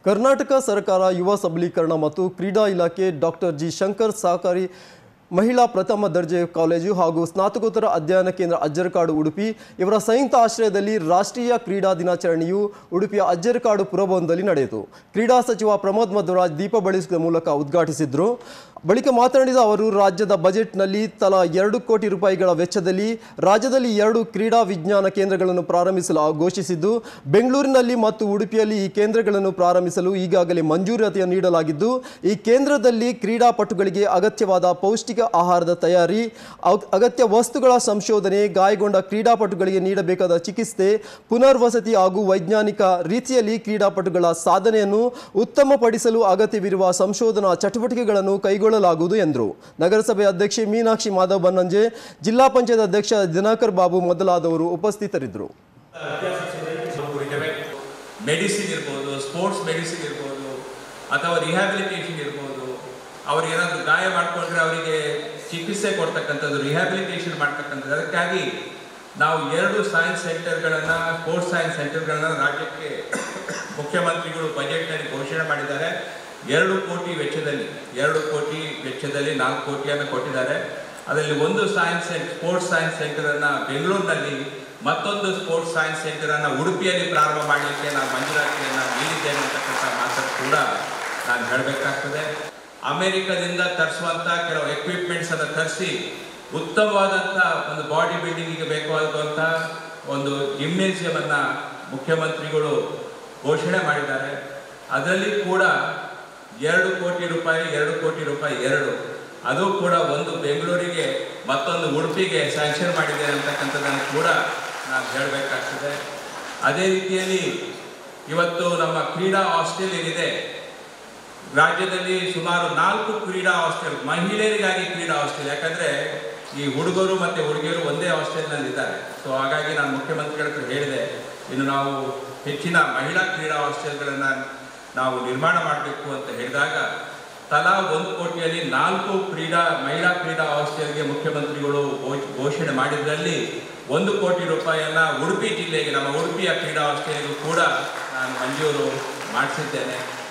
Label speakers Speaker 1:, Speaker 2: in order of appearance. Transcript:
Speaker 1: ಕರ್ನಾಟಕ ಸರ್ಕಾರ ಯುವ ಸಬಲೀಕರಣ ಮತ್ತು ಕ್ರೀಡಾ ಇಲಾಖೆ ಡಾಕ್ಟರ್ ಜಿ ಶಂಕರ್ ಸಹಕಾರಿ ಮಹಿಳಾ ಪ್ರಥಮ ದರ್ಜೆ ಕಾಲೇಜು ಹಾಗೂ ಸ್ನಾತಕೋತ್ತರ ಅಧ್ಯಯನ ಕೇಂದ್ರ ಅಜ್ಜರಕಾಡು ಉಡುಪಿ ಇವರ ಸಂಯುಕ್ತ ಆಶ್ರಯದಲ್ಲಿ ರಾಷ್ಟ್ರೀಯ ಕ್ರೀಡಾ ದಿನಾಚರಣೆಯು ಉಡುಪಿಯ ಅಜ್ಜರಕಾಡು ಪುರಭವನದಲ್ಲಿ ನಡೆಯಿತು ಕ್ರೀಡಾ ಸಚಿವ ಪ್ರಮೋದ್ ಮಧ್ವರಾಜ್ ದೀಪ ಬೆಳಗಿಸುವ ಮೂಲಕ ಉದ್ಘಾಟಿಸಿದ್ರು ಬಳಿಕ ಮಾತನಾಡಿದ ಅವರು ರಾಜ್ಯದ ಬಜೆಟ್ನಲ್ಲಿ ತಲಾ ಎರಡು ಕೋಟಿ ರೂಪಾಯಿಗಳ ವೆಚ್ಚದಲ್ಲಿ ರಾಜ್ಯದಲ್ಲಿ ಎರಡು ಕ್ರೀಡಾ ವಿಜ್ಞಾನ ಕೇಂದ್ರಗಳನ್ನು ಪ್ರಾರಂಭಿಸಲು ಘೋಷಿಸಿದ್ದು ಬೆಂಗಳೂರಿನಲ್ಲಿ ಮತ್ತು ಉಡುಪಿಯಲ್ಲಿ ಈ ಕೇಂದ್ರಗಳನ್ನು ಪ್ರಾರಂಭಿಸಲು ಈಗಾಗಲೇ ಮಂಜೂರಾತಿಯನ್ನು ನೀಡಲಾಗಿದ್ದು ಈ ಕೇಂದ್ರದಲ್ಲಿ ಕ್ರೀಡಾಪಟುಗಳಿಗೆ ಅಗತ್ಯವಾದ ಪೌಷ್ಟಿಕ ಆಹಾರದ ತಯಾರಿ ಅಗ್- ಅಗತ್ಯ ವಸ್ತುಗಳ ಸಂಶೋಧನೆ ಗಾಯಗೊಂಡ ಕ್ರೀಡಾಪಟುಗಳಿಗೆ ನೀಡಬೇಕಾದ ಚಿಕಿತ್ಸೆ ಪುನರ್ವಸತಿ ಹಾಗೂ ವೈಜ್ಞಾನಿಕ ರೀತಿಯಲ್ಲಿ ಕ್ರೀಡಾಪಟುಗಳ ಸಾಧನೆಯನ್ನು ಉತ್ತಮಪಡಿಸಲು ಅಗತ್ಯವಿರುವ ಸಂಶೋಧನಾ ಚಟುವಟಿಕೆಗಳನ್ನು ಕೈಗೊಳ್ಳಲಾಗುವುದು ಎಂದರು ನಗರಸಭೆ ಅಧ್ಯಕ್ಷೆ ಮೀನಾಕ್ಷಿ ಮಾಧವ್ ಬನ್ನಂಜೆ ಜಿಲ್ಲಾ ಪಂಚಾಯತ್ ಅಧ್ಯಕ್ಷ ದಿನಾಕರ್ ಬಾಬು ಮೊದಲಾದವರು ಉಪಸ್ಥಿತರಿದ್ದರು
Speaker 2: ಇದ್ದಾವೆ ಮೆಡಿಸಿನ್ ಇರ್ಬೋದು ಸ್ಪೋರ್ಟ್ಸ್ ಮೆಡಿಸಿನ್ ಇರ್ಬೋದು ಅಥವಾ ರಿಹ್ಯಾಬಿಲಿಟೇಷನ್ ಇರ್ಬೋದು ಅವ್ರಿಗೆ ಏನಾದರೂ ಗಾಯ ಮಾಡಿಕೊಂಡ್ರೆ ಅವರಿಗೆ ಚಿಕಿತ್ಸೆ ಕೊಡ್ತಕ್ಕಂಥದ್ದು ರಿಹ್ಯಾಬಿಲಿಟೇಷನ್ ಮಾಡ್ತಕ್ಕಂಥದ್ದು ಅದಕ್ಕಾಗಿ ನಾವು ಎರಡು ಸೈನ್ಸ್ ಸೆಂಟರ್ಗಳನ್ನು ಸ್ಪೋರ್ಟ್ಸ್ ಸೈನ್ಸ್ ಸೆಂಟರ್ಗಳನ್ನು ರಾಜ್ಯಕ್ಕೆ ಮುಖ್ಯಮಂತ್ರಿಗಳು ಬಜೆಟ್ನಲ್ಲಿ ಘೋಷಣೆ ಮಾಡಿದ್ದಾರೆ ಎರಡು ಕೋಟಿ ವೆಚ್ಚದಲ್ಲಿ ಎರಡು ಕೋಟಿ ವೆಚ್ಚದಲ್ಲಿ ನಾಲ್ಕು ಕೋಟಿಯನ್ನು ಕೊಟ್ಟಿದ್ದಾರೆ ಅದರಲ್ಲಿ ಒಂದು ಸೈನ್ಸ್ ಸ್ಪೋರ್ಟ್ಸ್ ಸೈನ್ಸ್ ಸೆಂಟರನ್ನು ಬೆಂಗಳೂರಿನಲ್ಲಿ ಮತ್ತೊಂದು ಸ್ಪೋರ್ಟ್ಸ್ ಸೈನ್ಸ್ ಸೆಂಟರನ್ನು ಉಡುಪಿಯಲ್ಲಿ ಪ್ರಾರಂಭ ಮಾಡಲಿಕ್ಕೆ ನಾನು ಮಂಜೂರಾತಿಯನ್ನು ನೀಡಿದ್ದೇನೆ ಅಂತಕ್ಕಂಥ ಮಾತನ್ನು ಕೂಡ ನಾನು ಹೇಳಬೇಕಾಗ್ತದೆ ಅಮೆರಿಕದಿಂದ ತರಿಸುವಂಥ ಕೆಲವು ಎಕ್ವಿಪ್ಮೆಂಟ್ಸ್ ಅನ್ನು ತರಿಸಿ ಉತ್ತಮವಾದಂಥ ಒಂದು ಬಾಡಿ ಬಿಲ್ಡಿಂಗಿಗೆ ಬೇಕಾದಂಥ ಒಂದು ಜಿಮ್ನೇಸಿಯಂ ಅನ್ನ ಮುಖ್ಯಮಂತ್ರಿಗಳು ಘೋಷಣೆ ಮಾಡಿದ್ದಾರೆ ಅದರಲ್ಲಿ ಕೂಡ ಎರಡು ಕೋಟಿ ರೂಪಾಯಿ ಎರಡು ಕೋಟಿ ರೂಪಾಯಿ ಎರಡು ಅದು ಕೂಡ ಒಂದು ಬೆಂಗಳೂರಿಗೆ ಮತ್ತೊಂದು ಉಡುಪಿಗೆ ಸ್ಯಾಂಕ್ಷನ್ ಮಾಡಿದ್ದೇನೆ ಅಂತಕ್ಕಂಥದ್ದನ್ನು ಕೂಡ ನಾನು ಹೇಳಬೇಕಾಗ್ತದೆ ಅದೇ ರೀತಿಯಲ್ಲಿ ಇವತ್ತು ನಮ್ಮ ಕ್ರೀಡಾ ಹಾಸ್ಟೆಲ್ ಏನಿದೆ ರಾಜ್ಯದಲ್ಲಿ ಸುಮಾರು ನಾಲ್ಕು ಕ್ರೀಡಾ ಹಾಸ್ಟೆಲ್ ಮಹಿಳೆಯರಿಗಾಗಿ ಕ್ರೀಡಾ ಹಾಸ್ಟೆಲ್ ಯಾಕಂದ್ರೆ ಈ ಹುಡುಗರು ಮತ್ತೆ ಹುಡುಗಿಯರು ಒಂದೇ ಹಾಸ್ಟೆಲ್ನಲ್ಲಿ ಇದ್ದಾರೆ ಸೊ ಹಾಗಾಗಿ ನಾನು ಮುಖ್ಯಮಂತ್ರಿಗಳ ಹತ್ರ ಹೇಳಿದೆ ಇನ್ನು ನಾವು ಹೆಚ್ಚಿನ ಮಹಿಳಾ ಕ್ರೀಡಾ ಹಾಸ್ಟೆಲ್ಗಳನ್ನು ನಾವು ನಿರ್ಮಾಣ ಮಾಡಬೇಕು ಅಂತ ಹೇಳಿದಾಗ ತಲಾ ಒಂದು ಕೋಟಿಯಲ್ಲಿ ನಾಲ್ಕು ಕ್ರೀಡಾ ಮಹಿಳಾ ಕ್ರೀಡಾ ಹಾಸ್ಟೆಲ್ಗೆ ಮುಖ್ಯಮಂತ್ರಿಗಳು ಘೋಷ್- ಘೋಷಣೆ ಮಾಡಿದ್ರಲ್ಲಿ ಒಂದು ಕೋಟಿ ರೂಪಾಯಿಯನ್ನ ಉಡುಪಿ ಜಿಲ್ಲೆಗೆ ನಮ್ಮ ಉಡುಪಿಯ ಕ್ರೀಡಾ ಹಾಸ್ಟೆಲ್ಗೂ ಕೂಡ ನಾನು ಮಂಜೂರು ಮಾಡಿಸಿದ್ದೇನೆ